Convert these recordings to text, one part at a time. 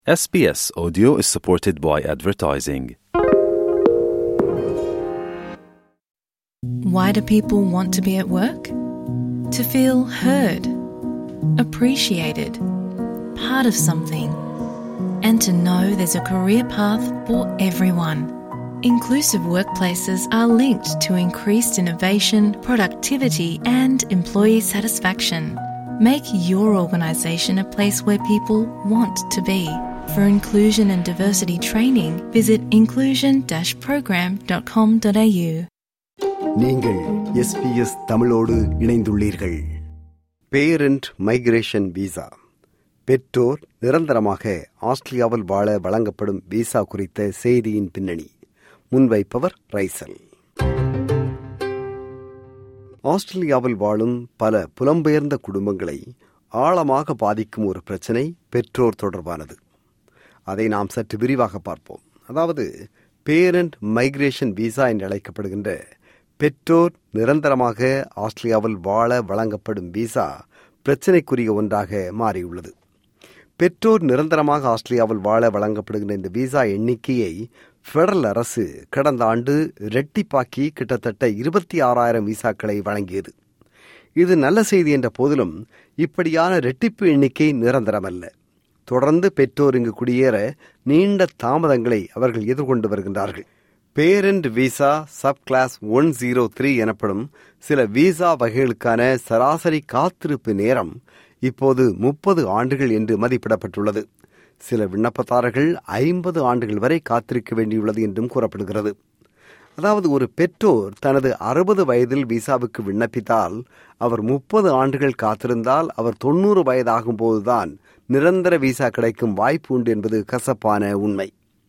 SBS Audio is supported by advertising. Why do people want to be at work? To feel heard, appreciated, part of something, and to know there's a career path for everyone. Inclusive workplaces are linked to increased innovation, productivity, and employee satisfaction. Make your organisation a place where people want to be. For inclusion and diversity training, visit inclusion-program.com.au. நீங்கள் SBS தமிழோடு இணைந்துள்ளீர்கள் parent migration visa பெற்றோர் நிரந்தரமாக ஆஸ்திரேலியாவில் வாழ வழங்கப்படும் visa குறித்த செய்தியின் பின்னணி முன்வைப்பவர் ரைசல் ஆஸ்திரேலியாவில் வாழும் பல புலம்பெயர்ந்த குடும்பங்களை ஆழமாக பாதிக்கும் ஒரு பிரச்சனை பெற்றோர் தொடர்பானது அதை நாம் சற்று விரிவாக பார்ப்போம் அதாவது பேரண்ட் மைக்ரேஷன் விசா என்று அழைக்கப்படுகின்ற பெற்றோர் நிரந்தரமாக ஆஸ்திரேலியாவில் வாழ வழங்கப்படும் விசா பிரச்சினைக்குரிய ஒன்றாக மாறியுள்ளது பெற்றோர் நிரந்தரமாக ஆஸ்திரேலியாவில் வாழ வழங்கப்படுகின்ற இந்த விசா எண்ணிக்கையை பெடரல் அரசு கடந்த ஆண்டு இரட்டிப்பாக்கி கிட்டத்தட்ட இருபத்தி ஆறாயிரம் விசாக்களை வழங்கியது இது நல்ல செய்தி என்ற போதிலும் இப்படியான இரட்டிப்பு எண்ணிக்கை நிரந்தரமல்ல தொடர்ந்து பெற்றோர் இங்கு குடியேற நீண்ட தாமதங்களை அவர்கள் எதிர்கொண்டு வருகின்றார்கள் parent visa subclass one zero three எனப்படும் சில விசா வகைகளுக்கான சராசரி காத்திருப்பு நேரம் இப்போது முப்பது ஆண்டுகள் என்று மதிப்பிடப்பட்டுள்ளது சில விண்ணப்பதாரர்கள் ஐம்பது ஆண்டுகள் வரை காத்திருக்க வேண்டியுள்ளது என்றும் கூறப்படுகிறது அதாவது ஒரு பெற்றோர் தனது அறுபது வயதில் விசாவுக்கு விண்ணப்பித்தால் அவர் முப்பது ஆண்டுகள் காத்திருந்தால் அவர் தொண்ணூறு வயதாகும் போதுதான் நிரந்தர விசா கிடைக்கும் வாய்ப்பு உண்டு என்பது கசப்பான உண்மை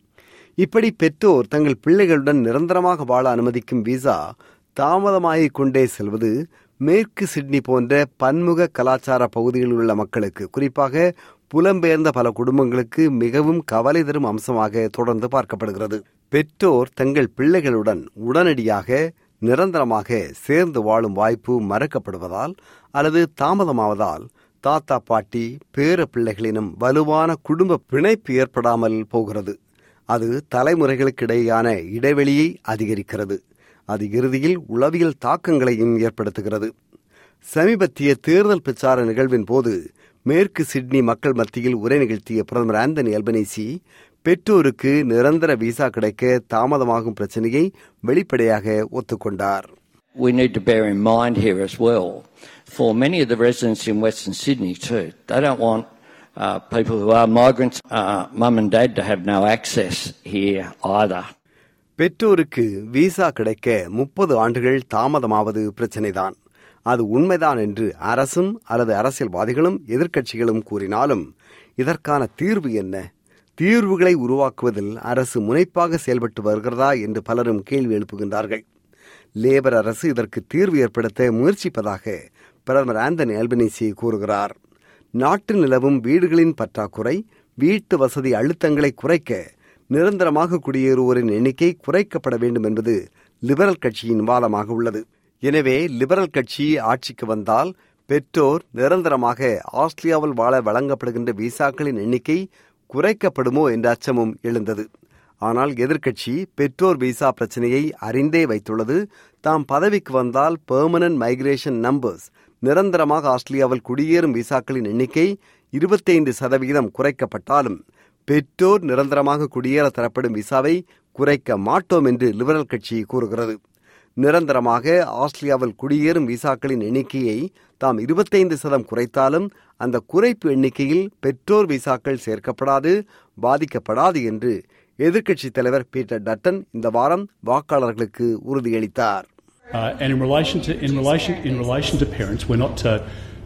இப்படி பெற்றோர் தங்கள் பிள்ளைகளுடன் நிரந்தரமாக வாழ அனுமதிக்கும் விசா தாமதமாகிக் கொண்டே செல்வது மேற்கு சிட்னி போன்ற பன்முக கலாச்சார பகுதிகளில் உள்ள மக்களுக்கு குறிப்பாக புலம்பெயர்ந்த பல குடும்பங்களுக்கு மிகவும் கவலை தரும் அம்சமாக தொடர்ந்து பார்க்கப்படுகிறது பெற்றோர் தங்கள் பிள்ளைகளுடன் உடனடியாக நிரந்தரமாக சேர்ந்து வாழும் வாய்ப்பு மறக்கப்படுவதால் அல்லது தாமதமாவதால் தாத்தா பாட்டி பேர பிள்ளைகளினும் வலுவான குடும்ப பிணைப்பு ஏற்படாமல் போகிறது அது தலைமுறைகளுக்கிடையேயான இடைவெளியை அதிகரிக்கிறது அது இறுதியில் உளவியல் தாக்கங்களையும் ஏற்படுத்துகிறது சமீபத்திய தேர்தல் பிரச்சார நிகழ்வின் போது மேற்கு சிட்னி மக்கள் மத்தியில் உரை நிகழ்த்திய பிரதமர் ஆந்தனி அல்பனேசி பெற்றோருக்கு நிரந்தர விசா கிடைக்க தாமதமாகும் பிரச்சனையை வெளிப்படையாக ஒத்துக்கொண்டார் we need to bear in mind here as well, for many of the residents in Western Sydney too, they don't want uh, people who are migrants, uh, mum and dad, to have no access here either. பெற்றோருக்கு visa கிடைக்க முப்பது ஆண்டுகள் தாமதமாவது பிரச்சனைதான் அது உண்மைதான் என்று அரசும் அல்லது அரசியல்வாதிகளும் எதிர்க்கட்சிகளும் கூறினாலும் இதற்கான தீர்வு என்ன தீர்வுகளை உருவாக்குவதில் அரசு முனைப்பாக செயல்பட்டு வருகிறதா என்று பலரும் கேள்வி எழுப்புகின்றார்கள் லேபர் அரசு இதற்கு தீர்வு ஏற்படுத்த முயற்சிப்பதாக பிரதமர் ஆந்தனி அல்பனேசி கூறுகிறார் நாட்டில் நிலவும் வீடுகளின் பற்றாக்குறை வீட்டு வசதி அழுத்தங்களை குறைக்க நிரந்தரமாக குடியேறுவோரின் எண்ணிக்கை குறைக்கப்பட வேண்டும் என்பது லிபரல் கட்சியின் வாதமாக உள்ளது எனவே லிபரல் கட்சி ஆட்சிக்கு வந்தால் பெற்றோர் நிரந்தரமாக ஆஸ்திரேலியாவில் வாழ வழங்கப்படுகின்ற விசாக்களின் எண்ணிக்கை குறைக்கப்படுமோ என்ற அச்சமும் எழுந்தது ஆனால் எதிர்க்கட்சி பெற்றோர் விசா பிரச்சனையை அறிந்தே வைத்துள்ளது தாம் பதவிக்கு வந்தால் பெர்மனன்ட் மைக்ரேஷன் நம்பர்ஸ் நிரந்தரமாக ஆஸ்திரேலியாவில் குடியேறும் விசாக்களின் எண்ணிக்கை இருபத்தைந்து சதவிகிதம் குறைக்கப்பட்டாலும் பெற்றோர் நிரந்தரமாக குடியேற தரப்படும் விசாவை குறைக்க மாட்டோம் என்று லிபரல் கட்சி கூறுகிறது நிரந்தரமாக ஆஸ்திரேலியாவில் குடியேறும் விசாக்களின் எண்ணிக்கையை தாம் இருபத்தைந்து சதம் குறைத்தாலும் அந்த குறைப்பு எண்ணிக்கையில் பெற்றோர் விசாக்கள் சேர்க்கப்படாது பாதிக்கப்படாது என்று எதிர்க்கட்சித் தலைவர் பீட்டர் டட்டன் இந்த வாரம் வாக்காளர்களுக்கு உறுதியளித்தார் Uh, and in relation to in relation in relation to parents, we're not. Uh,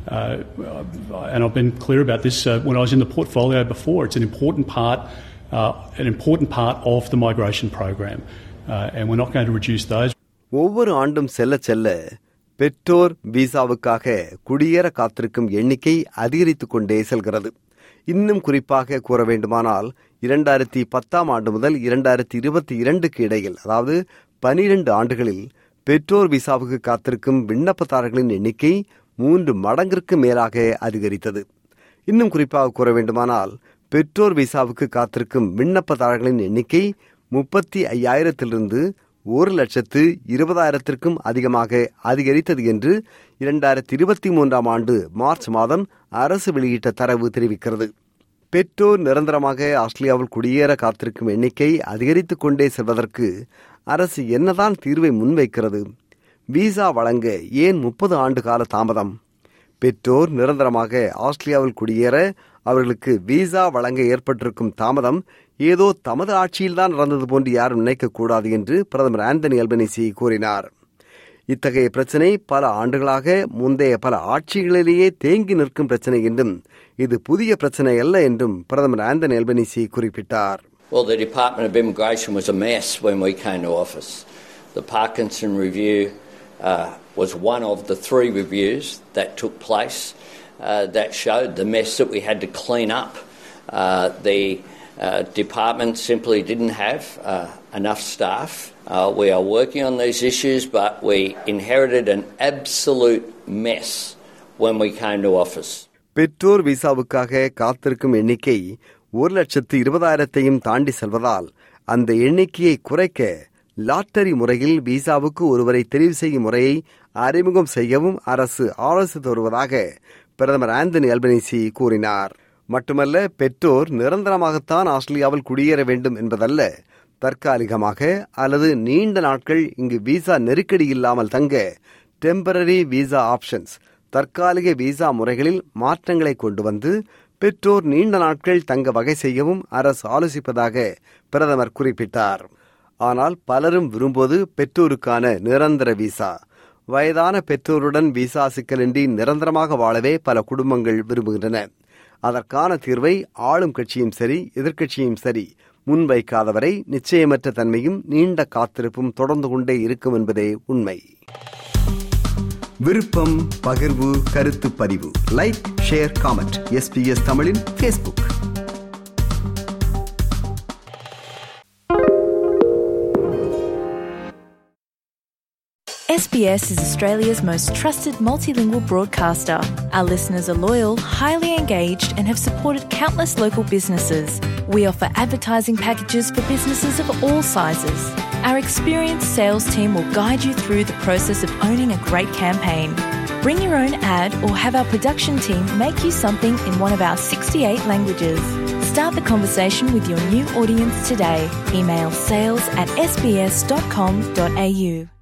uh, and I've been clear about this uh, when I was in the portfolio before. It's an important part, uh, an important part of the migration program, uh, and we're not going to reduce those. ஒவ்வொரு ஆண்டும் செல்ல செல்ல பெற்றோர் விசாவுக்காக குடியேற காத்திருக்கும் எண்ணிக்கை அதிகரித்துக் கொண்டே செல்கிறது இன்னும் குறிப்பாக கூற வேண்டுமானால் இரண்டாயிரத்தி பத்தாம் ஆண்டு முதல் இரண்டாயிரத்தி இருபத்தி இரண்டுக்கு இடையில் அதாவது பனிரெண்டு ஆண்டுகளில் பெற்றோர் விசாவுக்கு காத்திருக்கும் விண்ணப்பதாரர்களின் எண்ணிக்கை மூன்று மடங்கிற்கு மேலாக அதிகரித்தது இன்னும் குறிப்பாக கூற வேண்டுமானால் பெற்றோர் விசாவுக்கு காத்திருக்கும் விண்ணப்பதாரர்களின் எண்ணிக்கை முப்பத்தி ஐயாயிரத்திலிருந்து ஒரு லட்சத்து இருபதாயிரத்திற்கும் அதிகமாக அதிகரித்தது என்று இரண்டாயிரத்தி இருபத்தி மூன்றாம் ஆண்டு மார்ச் மாதம் அரசு வெளியிட்ட தரவு தெரிவிக்கிறது பெற்றோர் நிரந்தரமாக ஆஸ்திரேலியாவில் குடியேற காத்திருக்கும் எண்ணிக்கை அதிகரித்துக் கொண்டே செல்வதற்கு அரசு என்னதான் தீர்வை முன்வைக்கிறது விசா வழங்க ஏன் முப்பது ஆண்டு கால தாமதம் பெற்றோர் நிரந்தரமாக ஆஸ்திரேலியாவில் குடியேற அவர்களுக்கு விசா வழங்க ஏற்பட்டிருக்கும் தாமதம் ஏதோ தமது ஆட்சியில்தான் நடந்தது போன்று யாரும் நினைக்கக்கூடாது என்று பிரதமர் ஆந்தனி அல்பனிசி கூறினார் இத்தகைய பிரச்சினை பல ஆண்டுகளாக முந்தைய பல ஆட்சிகளிலேயே தேங்கி நிற்கும் பிரச்சினை என்றும் இது புதிய பிரச்சினை அல்ல என்றும் பிரதமர் ஆந்தனி அல்பனிசி குறிப்பிட்டார் Well, the Department of Immigration was a mess when we came to office. The Parkinson Review uh, was one of the three reviews that took place uh, that showed the mess that we had to clean up. Uh, the uh, department simply didn't have uh, enough staff. Uh, we are working on these issues, but we inherited an absolute mess when we came to office. பெற்றோர் விசாவுக்காக காத்திருக்கும் எண்ணிக்கை ஒரு லட்சத்து இருபதாயிரத்தையும் தாண்டி செல்வதால் அந்த எண்ணிக்கையை குறைக்க லாட்டரி முறையில் விசாவுக்கு ஒருவரை தெரிவு செய்யும் முறையை அறிமுகம் செய்யவும் அரசு ஆலோசித்து வருவதாக பிரதமர் ஆந்தனி அல்பனிசி கூறினார் மட்டுமல்ல பெற்றோர் நிரந்தரமாகத்தான் ஆஸ்திரேலியாவில் குடியேற வேண்டும் என்பதல்ல தற்காலிகமாக அல்லது நீண்ட நாட்கள் இங்கு விசா நெருக்கடி இல்லாமல் தங்க டெம்பரரி விசா ஆப்ஷன்ஸ் தற்காலிக விசா முறைகளில் மாற்றங்களை கொண்டு வந்து பெற்றோர் நீண்ட நாட்கள் தங்க வகை செய்யவும் அரசு ஆலோசிப்பதாக பிரதமர் குறிப்பிட்டார் ஆனால் பலரும் விரும்புவது பெற்றோருக்கான நிரந்தர விசா வயதான பெற்றோருடன் விசா சிக்கலின்றி நிரந்தரமாக வாழவே பல குடும்பங்கள் விரும்புகின்றன அதற்கான தீர்வை ஆளும் கட்சியும் சரி எதிர்க்கட்சியும் சரி முன்வைக்காதவரை நிச்சயமற்ற தன்மையும் நீண்ட காத்திருப்பும் தொடர்ந்து கொண்டே இருக்கும் என்பதே உண்மை விருப்பம் பகிர்வு கருத்து பதிவு லைக் ஷேர் காமெண்ட் எஸ்பிஎஸ் தமிழின் Facebook SBS is Australia's most trusted multilingual broadcaster. Our listeners are loyal, highly engaged, and have supported countless local businesses. We offer advertising packages for businesses of all sizes. Our experienced sales team will guide you through the process of owning a great campaign. Bring your own ad or have our production team make you something in one of our 68 languages. Start the conversation with your new audience today. Email sales at sbs.com.au.